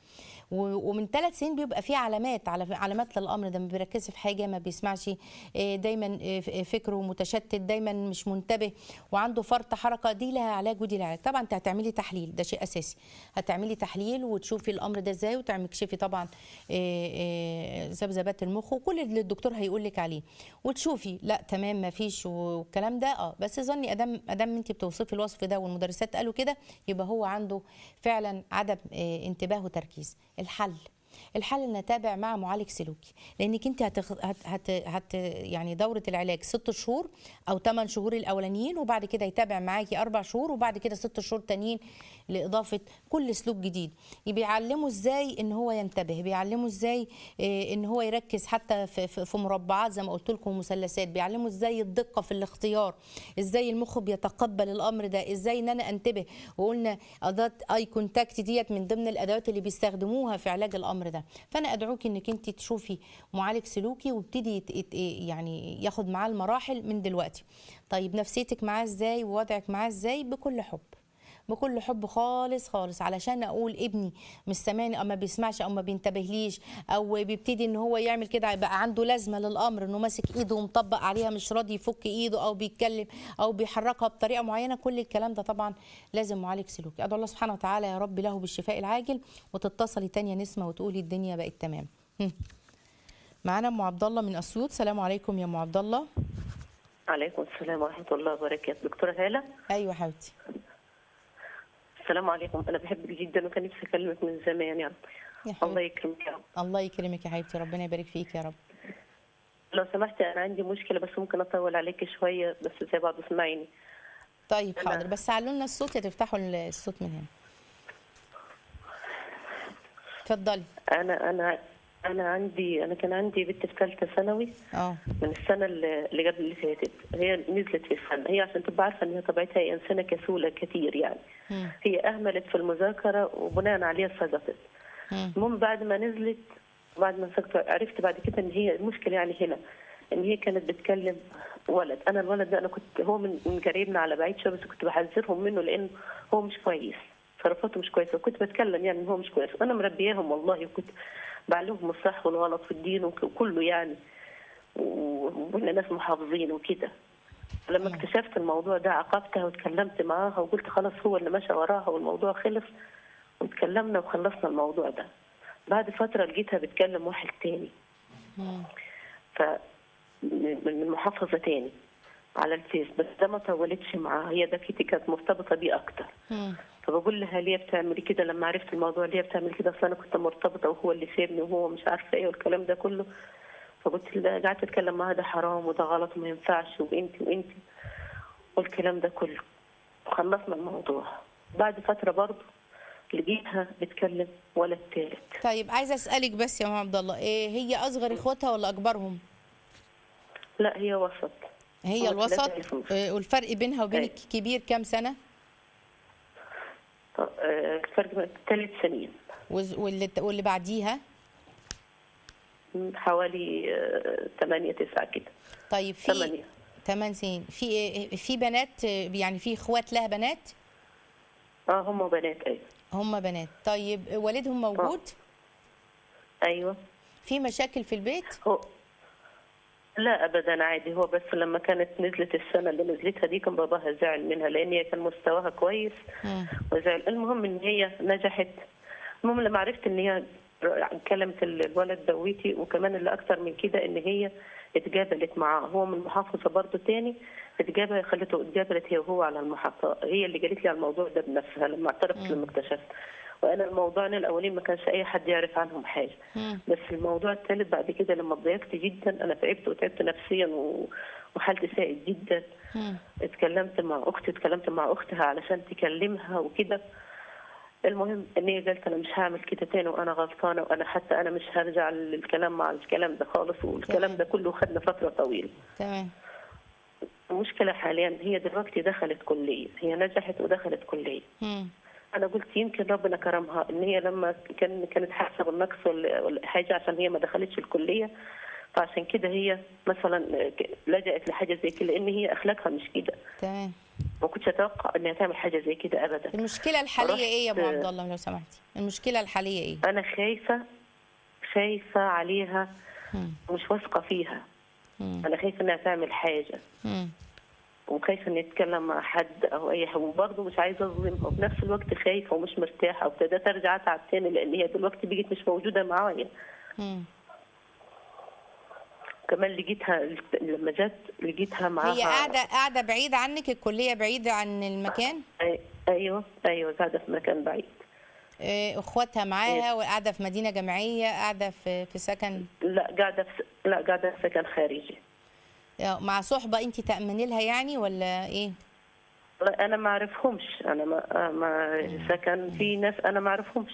و- ومن ثلاث سنين بيبقى في علامات على علامات للامر ده ما بيركزش في حاجه ما بيسمعش آه، دايما آه، ف- فكره متشتت دايما مش منتبه وعنده فرط حركه دي لها علاج ودي لها علاج طبعا انت هتعملي تحليل ده شيء اساسي هتعملي تحليل وتشوفي الامر ده ازاي وتكشفي طبعا آه، آه، ذبذبات المخ وكل اللي الدكتور هيقول لك عليه وتشوفي لا تمام ما فيش والكلام ده اه بس ظني ادام ادام انت بتوصفي الوصف ده والمدرسات قالوا كده يبقى هو عنده فعلا عدم آه، انتباه وتركيز الحل الحل ان اتابع مع معالج سلوكي لانك انت هتخ... هت... هت... هت... يعني دوره العلاج ست شهور او ثمان شهور الاولانيين وبعد كده يتابع معاكي اربع شهور وبعد كده ست شهور تانيين لاضافه كل سلوك جديد بيعلمه ازاي ان هو ينتبه بيعلمه ازاي آه، ان هو يركز حتى في, في في مربعات زي ما قلت لكم مثلثات بيعلمه ازاي الدقه في الاختيار ازاي المخ بيتقبل الامر ده ازاي ان انا انتبه وقلنا اداه اي كونتاكت ديت من ضمن الادوات اللي بيستخدموها في علاج الامر ده فانا ادعوك انك انت تشوفي معالج سلوكي وابتدي يت- يت- يعني ياخد معاه المراحل من دلوقتي طيب نفسيتك معاه ازاي ووضعك معاه ازاي بكل حب بكل حب خالص خالص علشان اقول ابني مش سامعني او ما بيسمعش او ما بينتبهليش او بيبتدي ان هو يعمل كده يبقى عنده لازمه للامر انه ماسك ايده ومطبق عليها مش راضي يفك ايده او بيتكلم او بيحركها بطريقه معينه كل الكلام ده طبعا لازم معالج سلوكي ادعو الله سبحانه وتعالى يا رب له بالشفاء العاجل وتتصلي تانية نسمه وتقولي الدنيا بقت تمام هم. معانا ام عبد الله من اسيوط سلام عليكم يا ام عبد الله عليكم السلام ورحمة الله وبركاته دكتورة هالة ايوه حبيبتي السلام عليكم أنا بحبك جدا وكان نفسي أكلمك من زمان يا رب يا الله حبيبتي يكرمك يا رب الله يكرمك يا حبيبتي ربنا يبارك فيك يا رب لو سمحتي أنا عندي مشكلة بس ممكن أطول عليك شوية بس زي بعض اسمعيني طيب أنا- حاضر بس علوا لنا الصوت يا تفتحوا الصوت من هنا اتفضلي أنا أنا أنا عندي أنا كان عندي بنت في ثالثة ثانوي اه من السنة اللي اللي قبل اللي فاتت هي نزلت في السنة هي عشان تبقى عارفة إن هي طبيعتها هي إنسانة كسولة كثير يعني مم. هي أهملت في المذاكرة وبناء عليها سقطت مم. المهم بعد ما نزلت بعد ما سكت عرفت بعد كده ان هي المشكله يعني هنا ان هي كانت بتكلم ولد انا الولد ده انا كنت هو من من قريبنا على بعيد شويه بس كنت بحذرهم منه لان هو مش كويس تصرفاته مش كويسه وكنت بتكلم يعني ان هو مش كويس وانا مربياهم والله وكنت بعلمهم الصح والغلط في الدين وك- وكله يعني و- وإحنا ناس محافظين وكده لما اكتشفت الموضوع ده عاقبتها واتكلمت معاها وقلت خلاص هو اللي مشى وراها والموضوع خلص واتكلمنا وخلصنا الموضوع ده بعد فترة لقيتها بتكلم واحد تاني مم. ف من من محافظة تاني على الفيس بس ده ما طولتش معاها هي ده كيتي كانت مرتبطة بيه أكتر مم. فبقول لها ليه بتعملي كده لما عرفت الموضوع ليه بتعمل كده اصل انا كنت مرتبطه وهو اللي سابني وهو مش عارفه ايه والكلام ده كله فقلت لها قعدت اتكلم معاها ده حرام وده غلط وما ينفعش وانت وانت والكلام ده كله وخلصنا الموضوع بعد فتره برضه لقيتها بتكلم ولد تالت طيب عايزه اسالك بس يا ام عبد الله إيه هي اصغر اخواتها ولا اكبرهم لا هي وسط هي هو الوسط ثلاثة يفوز. إيه والفرق بينها وبينك أي. كبير كام سنه ط- آه، فرق ثلاث سنين وز- واللي واللي بعديها م، حوالي آه، ثمانية تسعة كده طيب في ثمانية 8 سنين في في بنات يعني في اخوات لها بنات اه هم بنات ايوه هم بنات طيب والدهم موجود ايوه في مشاكل في البيت هو لا ابدا عادي هو بس لما كانت نزلت السنه اللي نزلتها دي كان باباها زعل منها لان هي كان مستواها كويس مم. وزعل المهم ان هي نجحت المهم لما عرفت ان هي كلمت الولد دويتي وكمان اللي اكتر من كده ان هي اتجابلت معاه هو من محافظه برضه تاني اتجابل خلته اتجابلت هي وهو على المحافظه هي اللي قالت لي على الموضوع ده بنفسها لما اعترفت لما اكتشفت وانا الموضوعين الاولين ما كانش اي حد يعرف عنهم حاجه مم. بس الموضوع الثالث بعد كده لما ضيقت جدا انا تعبت وتعبت نفسيا و... وحالتي ساءت جدا مم. اتكلمت مع اختي اتكلمت مع اختها علشان تكلمها وكده المهم ان هي قالت انا مش هعمل كده تاني وانا غلطانه وانا حتى انا مش هرجع للكلام مع الكلام ده خالص والكلام ده كله خدنا فتره طويله تمام المشكله حاليا هي دلوقتي دخلت كليه هي نجحت ودخلت كليه مم. انا قلت يمكن ربنا كرمها ان هي لما كان كانت حاسه بالنقص ولا ولا حاجه عشان هي ما دخلتش الكليه فعشان كده هي مثلا لجأت لحاجه زي كده لان هي اخلاقها مش كده تمام ما كنتش اتوقع انها تعمل حاجه زي كده ابدا المشكله الحاليه رحت- ايه يا ابو عبد الله لو سمحتي المشكله الحاليه ايه انا خايفه خايفه عليها مم. مش واثقه فيها مم. انا خايفه انها تعمل حاجه مم. وخايفه اني اتكلم مع حد او اي حاجه وبرضه مش عايزه اظلمها وفي نفس الوقت خايفه ومش مرتاحه وابتديت ارجع اتعب تاني لان هي دلوقتي بقت مش موجوده معايا مم. كمان لقيتها لما جت لقيتها معاها هي قاعده قاعده بعيده عنك الكليه بعيده عن المكان أي- ايوه ايوه قاعده في مكان بعيد إيه، اخواتها معاها وقاعده في مدينه جامعيه قاعده في في سكن لا قاعده في لا قاعده في سكن خارجي آه، مع صحبه انت تامني لها يعني ولا ايه لا انا ما اعرفهمش انا ما ما سكن في ناس انا ما اعرفهمش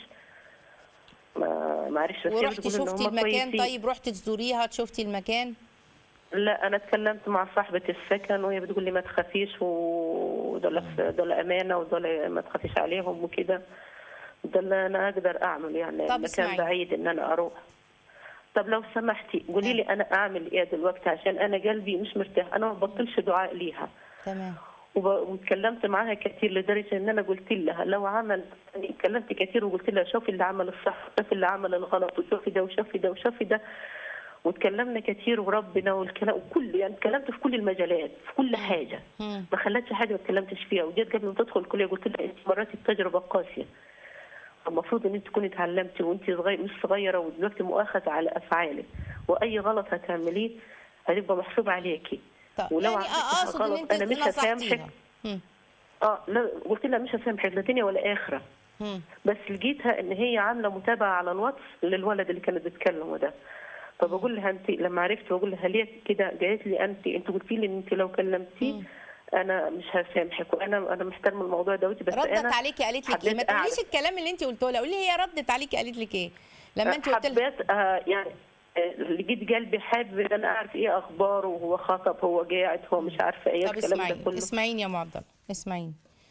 ما ما اعرفش بس هي ورحتي بتقول إن شفتي هم المكان كويسين. طيب رحتي تزوريها شفتي المكان لا انا اتكلمت مع صاحبه السكن وهي بتقول لي ما تخافيش ودول دول امانه ودول ما تخافيش عليهم وكده ده اللي انا اقدر اعمل يعني طب المكان اسمعي. بعيد ان انا اروح طب لو سمحتي قولي لي انا اعمل ايه دلوقتي عشان انا قلبي مش مرتاح انا ما بطلش دعاء ليها تمام وب- واتكلمت معاها كتير لدرجه ان انا قلت لها لو عمل يعني اتكلمت كتير وقلت لها شوفي اللي عمل الصح شوفي اللي عمل الغلط وشوفي ده وشوفي ده وشوفي ده واتكلمنا كتير وربنا والكلام وكل يعني اتكلمت في كل المجالات في كل حاجه مم. ما خلتش حاجه ما اتكلمتش فيها وجيت قبل ما تدخل الكليه قلت لها انت مريتي بتجربه قاسيه المفروض ان انت تكوني اتعلمتي وانت صغير مش صغيره ودلوقتي مؤاخذه على افعالك واي غلط هتعمليه هيبقى محسوب عليكي طب ولو يعني عملتي اقصد ان غلط انت انا مش هسامحك نصحتيها مم. اه لا قلت لها مش هسامحك لا دنيا ولا اخره مم. بس لقيتها ان هي عامله متابعه على الواتس للولد اللي كانت بتكلمه ده فبقول لها انت لما عرفت بقول لها ليه كده قالت لي انت انت قلتي لي ان انت لو كلمتيه انا مش هسامحك وانا انا محترمه الموضوع ده بس ردت انا عليكي قالت لك ايه ما حبيت تقوليش أعرف. الكلام اللي انت قلته لها قولي هي ردت عليكي قالت لك ايه لما انت قلت لها حبيت آه يعني آه، لقيت قلبي حابب ان انا اعرف ايه اخباره وهو خطب هو قاعد هو مش عارفه ايه طب الكلام ده اسمعيني كله اسمعيني يا معضل اسمعيني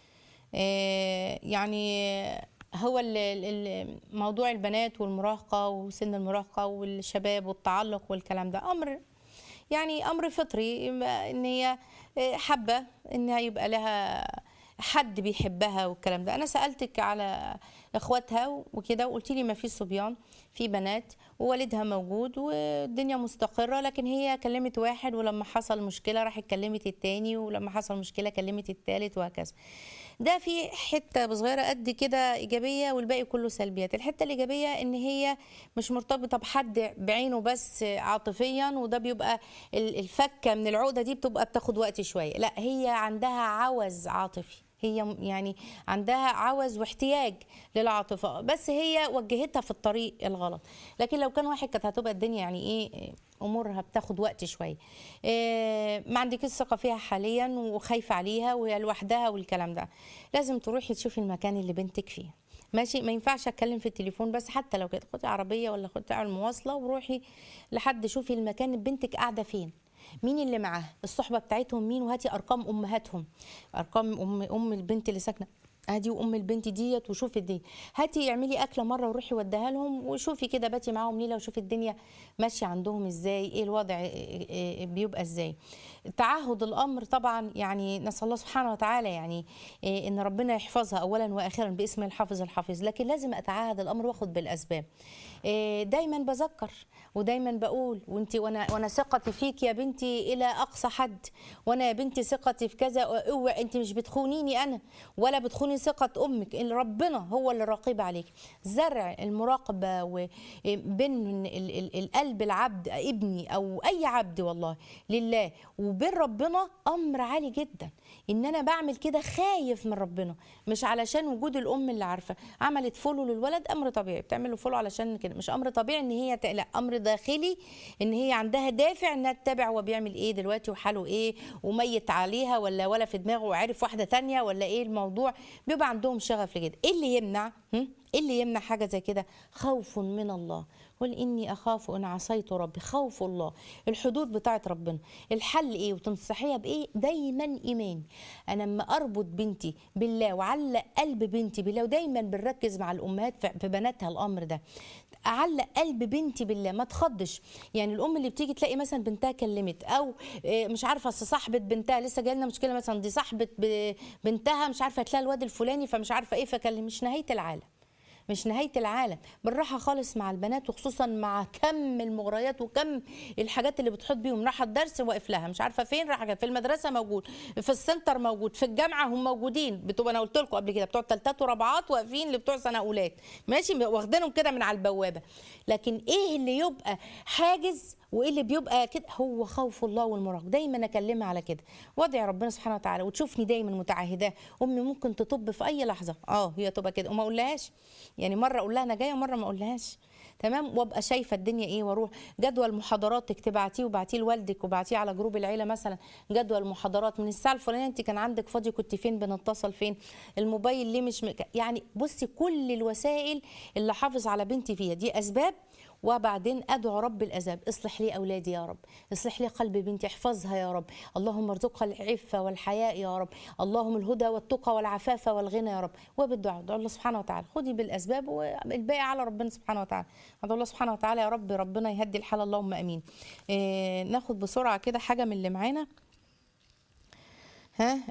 آه يعني هو ال- ال- ال- موضوع البنات والمراهقة وسن المراهقة والشباب والتعلق والكلام ده أمر يعني أمر فطري إن هي آه، حابة إنها يبقى لها حد بيحبها والكلام ده أنا سألتك على إخواتها وكده وقلت لي ما فيش صبيان في بنات ووالدها موجود والدنيا مستقرة لكن هي كلمت واحد ولما حصل مشكلة راحت كلمت التاني ولما حصل مشكلة كلمت التالت وهكذا ده في حته صغيره قد كده ايجابيه والباقي كله سلبيات الحته الايجابيه ان هي مش مرتبطه بحد بعينه بس عاطفيا وده بيبقى ال- الفكه من العقده دي بتبقى بتاخد وقت شويه لا هي عندها عوز عاطفي هي م- يعني عندها عوز واحتياج للعاطفه بس هي وجهتها في الطريق الغلط لكن لو كان واحد كانت هتبقى الدنيا يعني ايه امورها بتاخد وقت شويه إيه ما عندكش ثقه فيها حاليا وخايفه عليها وهي لوحدها والكلام ده لازم تروحي تشوفي المكان اللي بنتك فيه ماشي ما ينفعش اتكلم في التليفون بس حتى لو كده خدي عربيه ولا خدي المواصله وروحي لحد شوفي المكان اللي بنتك قاعده فين مين اللي معاها الصحبه بتاعتهم مين وهاتي ارقام امهاتهم ارقام ام ام البنت اللي ساكنه ادي وام البنت ديت وشوفي دي هاتي اعملي اكله مره وروحي وديها لهم وشوفي كده باتي معاهم ليله وشوفي الدنيا ماشيه عندهم ازاي ايه الوضع إيه- إيه بيبقى ازاي تعهد الامر طبعا يعني نسال الله سبحانه وتعالى يعني إيه ان ربنا يحفظها اولا واخرا باسم الحافظ الحافظ لكن لازم اتعهد الامر واخد بالاسباب إيه دايما بذكر ودايما بقول وانت وانا وانا ثقتي فيك يا بنتي الى اقصى حد وانا يا بنتي ثقتي في كذا اوعي انت مش بتخونيني انا ولا بتخوني ثقه امك إن ربنا هو اللي راقب عليك زرع المراقبه وبين ال- ال- القلب العبد ابني او اي عبد والله لله وبين ربنا امر عالي جدا ان انا بعمل كده خايف من ربنا مش علشان وجود الام اللي عارفه عملت فولو للولد امر طبيعي بتعمل له فولو علشان كده مش امر طبيعي ان هي ت... لا امر داخلي ان هي عندها دافع انها تتابع هو بيعمل ايه دلوقتي وحاله ايه وميت عليها ولا ولا في دماغه وعارف واحده تانية ولا ايه الموضوع بيبقى عندهم شغف لكده ايه اللي يمنع هم؟ ايه اللي يمنع حاجه زي كده خوف من الله قل اني اخاف ان عصيت ربي خوف الله الحدود بتاعت ربنا الحل ايه وتنصحيها بايه دايما ايمان انا لما اربط بنتي بالله وعلق قلب بنتي بالله ودايما بنركز مع الامهات في في بناتها الامر ده اعلق قلب بنتي بالله ما تخضش يعني الام اللي بتيجي تلاقي مثلا بنتها كلمت او آه، مش عارفه اصل صاحبه بنتها لسه جايه لنا مشكله مثلا دي صاحبه ب- بنتها مش عارفه هتلاقي الواد الفلاني فمش عارفه ايه فكلم مش نهايه العالم مش نهاية العالم بالراحة خالص مع البنات وخصوصا مع كم المغريات وكم الحاجات اللي بتحط بيهم راح الدرس واقف لها مش عارفة فين راح في المدرسة موجود في السنتر موجود في الجامعة هم موجودين بتبقى أنا قلت لكم قبل كده بتوع تالتات ورابعات واقفين اللي بتوع سنة أولاد ماشي واخدينهم كده من على البوابة لكن إيه اللي يبقى حاجز وايه اللي بيبقى كده هو خوف الله والمراقبه دايما اكلمها على كده وادعي ربنا سبحانه وتعالى وتشوفني دايما متعهداه امي ممكن تطب في اي لحظه اه هي تبقى كده وما اقولهاش يعني مره اقول لها انا جايه ومره ما اقولهاش تمام وابقى شايفه الدنيا ايه واروح جدول محاضراتك تبعتيه وبعتيه لوالدك وبعتيه على جروب العيله مثلا جدول محاضرات من الساعه الفلانيه انت كان عندك فاضي كنت فين بنتصل فين الموبايل ليه مش م... يعني بصي كل الوسائل اللي حافظ على بنتي فيها دي اسباب وبعدين ادعو رب الاسباب اصلح لي اولادي يا رب اصلح لي قلب بنتي احفظها يا رب اللهم ارزقها العفه والحياء يا رب اللهم الهدى والتقى والعفاف والغنى يا رب وبالدعاء ادعو الله سبحانه وتعالى خدي بالاسباب والباقي على ربنا سبحانه وتعالى ادعو الله سبحانه وتعالى يا رب ربنا يهدي الحال اللهم امين إيه ناخد بسرعه كده حاجه من اللي معانا ها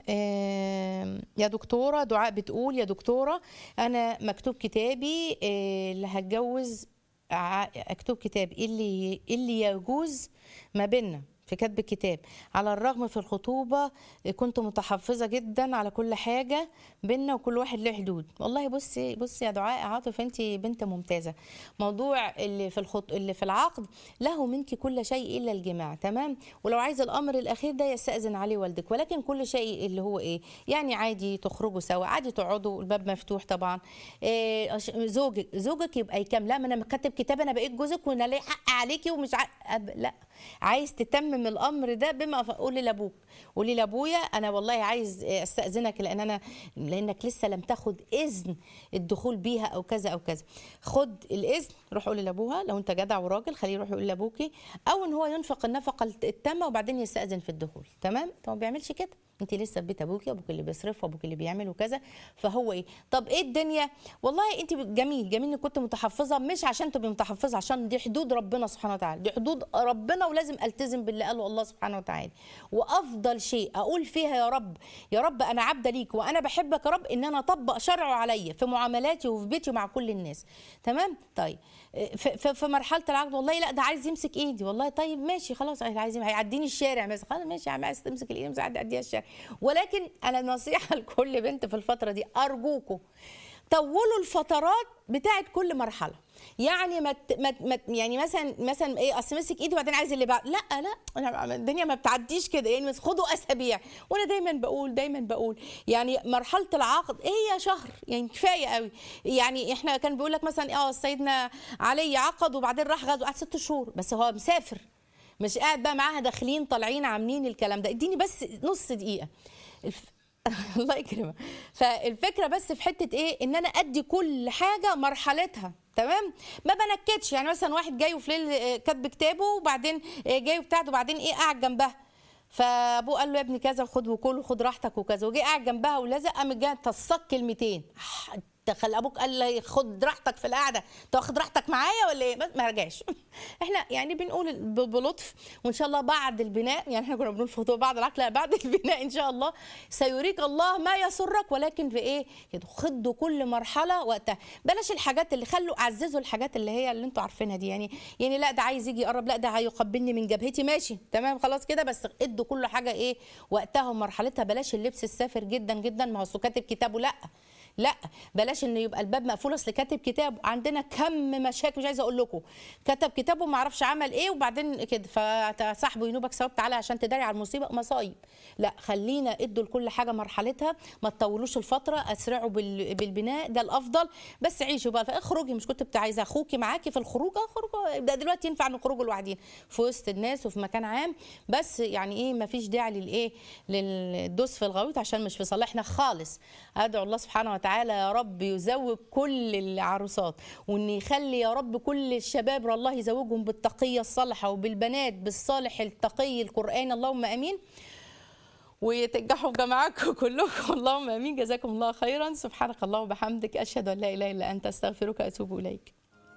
آه يا دكتوره دعاء بتقول يا دكتوره انا مكتوب كتابي آه اللي هتجوز ع- اكتب كتاب إيه اللي إيه اللي يجوز ما بيننا في كتب الكتاب على الرغم في الخطوبة كنت متحفظة جدا على كل حاجة بينا وكل واحد له حدود والله بصي بصي يا دعاء عاطف انت بنت ممتازة موضوع اللي في الخط اللي في العقد له منك كل شيء إلا الجماع تمام ولو عايز الأمر الأخير ده يستأذن عليه والدك ولكن كل شيء اللي هو إيه يعني عادي تخرجوا سوا عادي تقعدوا الباب مفتوح طبعا إيه أش- زوجك زوجك يبقى يكمل لا ما انا كاتب كتاب انا بقيت جوزك وانا ليه حق عليكي ومش ع... أب... لا عايز تتمم الامر ده بما ف- قولي لابوك قولي لابويا انا والله عايز استاذنك لان انا لانك لسه لم تاخد اذن الدخول بيها او كذا او كذا خد الاذن روح قولي لابوها لو انت جدع وراجل خليه يروح يقول لابوكي او ان هو ينفق النفقه التامه وبعدين يستاذن في الدخول تمام طب ما بيعملش كده انت لسه في بيت ابوكي ابوك اللي بيصرف وابوك اللي بيعمل وكذا فهو ايه طب ايه الدنيا والله انت جميل جميل انك كنت متحفظه مش عشان تبقي متحفظه عشان دي حدود ربنا سبحانه وتعالى دي حدود ربنا ولازم التزم باللي قاله الله سبحانه وتعالى وافضل شيء اقول فيها يا رب يا رب انا عبده ليك وانا بحبك يا رب ان انا اطبق شرعه عليا في معاملاتي وفي بيتي ومع كل الناس تمام طيب في, في, في مرحله العقد والله لا ده عايز يمسك ايدي والله طيب ماشي خلاص عايز هيعديني الشارع مثلا خلاص ماشي يا عم عايز تمسك الايد مش عديها الشارع ولكن انا نصيحه لكل بنت في الفتره دي ارجوكم طولوا الفترات بتاعت كل مرحله يعني ما ت- ما ت- ما ت- يعني مثلا مثلا ايه اصل مسك ايدي وبعدين عايز اللي بعد لا لا أنا الدنيا ما بتعديش كده يعني بس خدوا اسابيع وانا دايما بقول دايما بقول يعني مرحله العقد هي شهر يعني كفايه قوي يعني احنا كان بيقول لك مثلا اه سيدنا علي عقد وبعدين راح غزو قعد ست شهور بس هو مسافر مش قاعد بقى معاها داخلين طالعين عاملين الكلام ده اديني بس نص دقيقه الف... الله يكرمك فالفكره بس في حته ايه ان انا ادي كل حاجه مرحلتها تمام ما بنكدش يعني مثلا واحد جاي وفي ليل آه، كاتب كتابه وبعدين آه، جاي وبتاعته وبعدين ايه قاعد جنبها فابوه قال له يا ابني كذا وخد وكل وخد راحتك وكذا وجي قاعد جنبها ولزق قام جاي تصك كلمتين تخلي ابوك قال لي خد راحتك في القعده تاخد راحتك معايا ولا ايه بس ما رجعش احنا يعني بنقول ب- بلطف وان شاء الله بعد البناء يعني احنا كنا بنقول في خطوه بعد العقل لا بعد البناء ان شاء الله سيريك الله ما يسرك ولكن في ايه كده خدوا كل مرحله وقتها بلاش الحاجات اللي خلوا عززوا الحاجات اللي هي اللي انتوا عارفينها دي يعني يعني لا ده عايز يجي يقرب لا ده هيقبلني من جبهتي ماشي تمام خلاص كده بس ادوا كل حاجه ايه وقتها ومرحلتها بلاش اللبس السافر جدا جدا ما هو أصله كاتب كتابه لا لا بلاش ان يبقى الباب مقفول اصل كاتب كتاب عندنا كم مشاكل مش عايزه اقول لكم كتب كتابه ما اعرفش عمل ايه وبعدين كده فصاحبه ينوبك ثواب تعالى عشان تداري على المصيبه مصايب لا خلينا ادوا لكل حاجه مرحلتها ما تطولوش الفتره اسرعوا بال- بالبناء ده الافضل بس عيشوا بقى اخرجي مش كنت عايزه اخوكي معاكي في الخروج اخرجوا ده دلوقتي ينفع نخرجوا لوحدين في وسط الناس وفي مكان عام بس يعني ايه ما فيش داعي للايه للدوس في الغويط عشان مش في صالحنا خالص ادعو الله سبحانه وتعالى يا رب يزوج كل العروسات وان يخلي يا رب كل الشباب الله يزوجهم بالتقيه الصالحه وبالبنات بالصالح التقي القران اللهم امين وتنجحوا في جماعتكم كلكم اللهم امين جزاكم الله خيرا سبحانك اللهم وبحمدك اشهد ان لا اله الا انت استغفرك واتوب اليك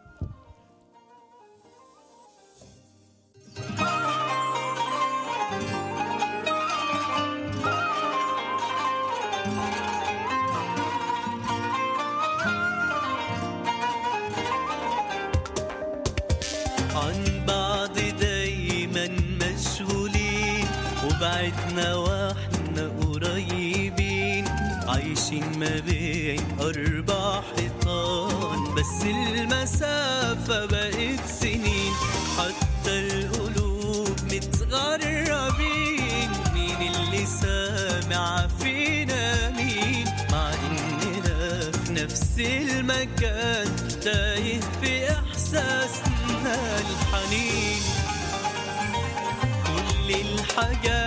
عن بعض دايما مشغولين وبعدنا واحنا قريبين عايشين ما بين أربع حيطان بس المسافة بقت سنين حتى القلوب متغربين مين اللي سامع فينا مين مع إننا في نفس المكان تايه في إحساسنا الحنين كل الحاجات